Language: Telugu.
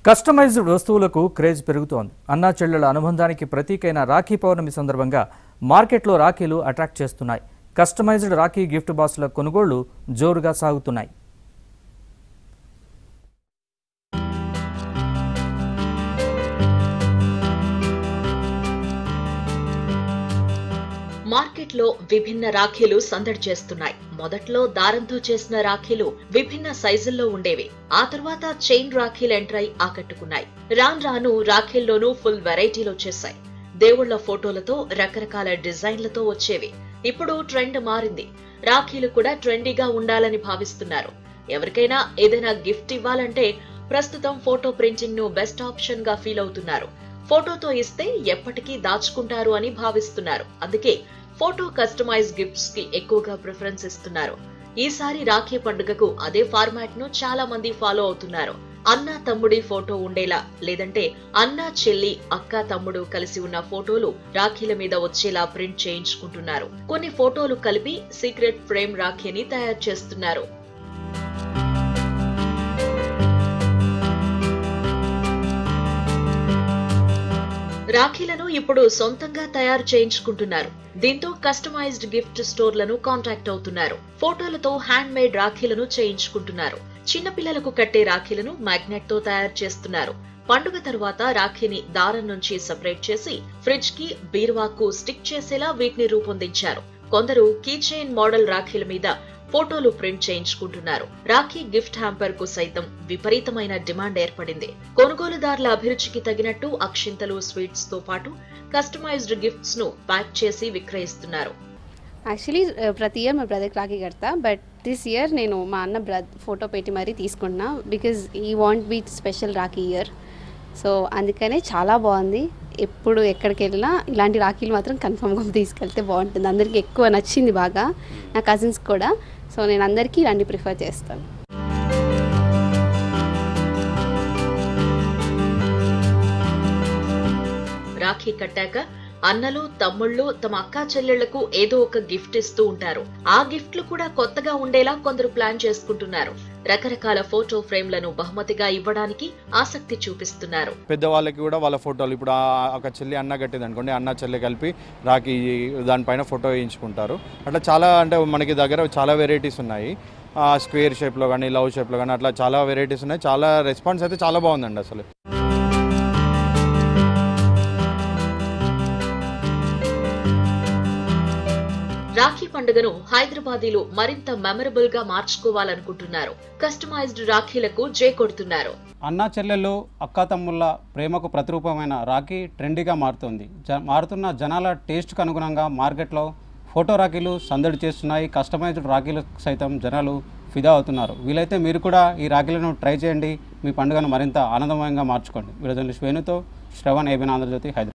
కస్టమైజ్డ్ వస్తువులకు క్రేజ్ పెరుగుతోంది అన్నా చెల్లెల అనుబంధానికి ప్రతీకైన రాఖీ పౌర్ణమి సందర్భంగా మార్కెట్లో రాఖీలు అట్రాక్ట్ చేస్తున్నాయి కస్టమైజ్డ్ రాఖీ గిఫ్ట్ బాక్సుల కొనుగోళ్లు జోరుగా సాగుతున్నాయి మార్కెట్లో విభిన్న రాఖీలు సందడి చేస్తున్నాయి మొదట్లో దారంతో చేసిన రాఖీలు విభిన్న సైజుల్లో ఉండేవి ఆ తర్వాత చైన్ రాఖీలు ఎంటర్ అయి ఆకట్టుకున్నాయి రాన్ రాను రాఖీల్లోనూ ఫుల్ వెరైటీలు వచ్చేసాయి దేవుళ్ల ఫోటోలతో రకరకాల డిజైన్లతో వచ్చేవి ఇప్పుడు ట్రెండ్ మారింది రాఖీలు కూడా ట్రెండీగా ఉండాలని భావిస్తున్నారు ఎవరికైనా ఏదైనా గిఫ్ట్ ఇవ్వాలంటే ప్రస్తుతం ఫోటో ప్రింటింగ్ ను బెస్ట్ ఆప్షన్ గా ఫీల్ అవుతున్నారు ఫోటోతో ఇస్తే ఎప్పటికీ దాచుకుంటారు అని భావిస్తున్నారు అందుకే ఫోటో కస్టమైజ్ గిఫ్ట్స్ కి ఎక్కువగా ప్రిఫరెన్స్ ఇస్తున్నారు ఈసారి రాఖీ పండుగకు అదే ఫార్మాట్ ను చాలా మంది ఫాలో అవుతున్నారు అన్న తమ్ముడి ఫోటో ఉండేలా లేదంటే అన్న చెల్లి అక్క తమ్ముడు కలిసి ఉన్న ఫోటోలు రాఖీల మీద వచ్చేలా ప్రింట్ చేయించుకుంటున్నారు కొన్ని ఫోటోలు కలిపి సీక్రెట్ ఫ్రేమ్ రాఖీని తయారు చేస్తున్నారు రాఖీలను ఇప్పుడు సొంతంగా తయారు చేయించుకుంటున్నారు దీంతో కస్టమైజ్డ్ గిఫ్ట్ స్టోర్లను కాంటాక్ట్ అవుతున్నారు ఫోటోలతో హ్యాండ్ మేడ్ రాఖీలను చేయించుకుంటున్నారు చిన్నపిల్లలకు కట్టే రాఖీలను మ్యాగ్నెట్ తో తయారు చేస్తున్నారు పండుగ తరువాత రాఖీని దారం నుంచి సెపరేట్ చేసి ఫ్రిడ్జ్ కి బీరువాకు స్టిక్ చేసేలా వీటిని రూపొందించారు కొందరు కీ చైన్ మోడల్ రాఖీల మీద ఫోటోలు ప్రింట్ చేయించుకుంటున్నారు రాఖీ గిఫ్ట్ హ్యాంపర్ కు సైతం విపరీతమైన డిమాండ్ ఏర్పడింది కొనుగోలుదారుల అభిరుచికి తగినట్టు అక్షింతలు స్వీట్స్ తో పాటు కస్టమైజ్డ్ గిఫ్ట్స్ ను ప్యాక్ చేసి విక్రయిస్తున్నారు యాక్చువల్లీ ప్రతి ఇయర్ మా బ్రదర్కి రాఖీ కడతా బట్ దిస్ ఇయర్ నేను మా అన్న బ్రద్ ఫోటో పెట్టి మరీ తీసుకున్నా because we want be special rakhi year so అందుకనే చాలా బాగుంది ఎప్పుడు ఎక్కడికి వెళ్ళినా ఇలాంటి రాఖీలు మాత్రం కన్ఫర్మ్గా తీసుకెళ్తే బాగుంటుంది అందరికీ ఎక్కువ నచ్చింది బాగా నా కజిన్స్ కూడా సో నేను అందరికీ ఇలాంటి ప్రిఫర్ చేస్తాను రాఖీ కట్టాక అన్నలు తమ్ముళ్ళు తమ అక్కా చెల్లెళ్లకు ఏదో ఒక గిఫ్ట్ ఇస్తూ ఉంటారు ఆ గిఫ్ట్లు కూడా కొత్తగా ఉండేలా కొందరు ప్లాన్ చేసుకుంటున్నారు రకరకాల ఫోటో ఫ్రేమ్లను బహుమతిగా ఇవ్వడానికి ఆసక్తి చూపిస్తున్నారు పెద్దవాళ్ళకి కూడా వాళ్ళ ఫోటోలు ఇప్పుడు ఆ- ఒక చెల్లి అన్న కట్టింది అనుకోండి అన్న చెల్లి కలిపి రాకి దానిపైన ఫోటో వేయించుకుంటారు అట్లా చాలా అంటే మనకి దగ్గర చాలా వెరైటీస్ ఉన్నాయి స్క్వేర్ షేప్లో కానీ లవ్ షేప్లో కానీ అట్లా చాలా వెరైటీస్ ఉన్నాయి చాలా రెస్పాన్స్ అయితే చాలా బాగుందండి అసలు రాఖీ పండుగను హైదరాబాదీలు మరింత మెమరబుల్ గా మార్చుకోవాలనుకుంటున్నారు కస్టమైజ్డ్ రాఖీలకు జే కొడుతున్నారు అన్నా చెల్లెళ్ళు అక్కా తమ్ముళ్ళ ప్రేమకు ప్రతిరూపమైన రాఖీ ట్రెండీగా మారుతుంది జ మారుతున్న జనాల టేస్ట్కి అనుగుణంగా మార్కెట్లో ఫోటో రాఖీలు సందడి చేస్తున్నాయి కస్టమైజ్డ్ రాఖీలు సైతం జనాలు ఫిదా అవుతున్నారు వీలైతే మీరు కూడా ఈ రాఖీలను ట్రై చేయండి మీ పండుగను మరింత ఆనందమయంగా మార్చుకోండి వీళ్ళ శ్వేనుతో శ్రవణ్ ఏబిన్ ఆంధ్రజ్యోతి హైదరాబాద్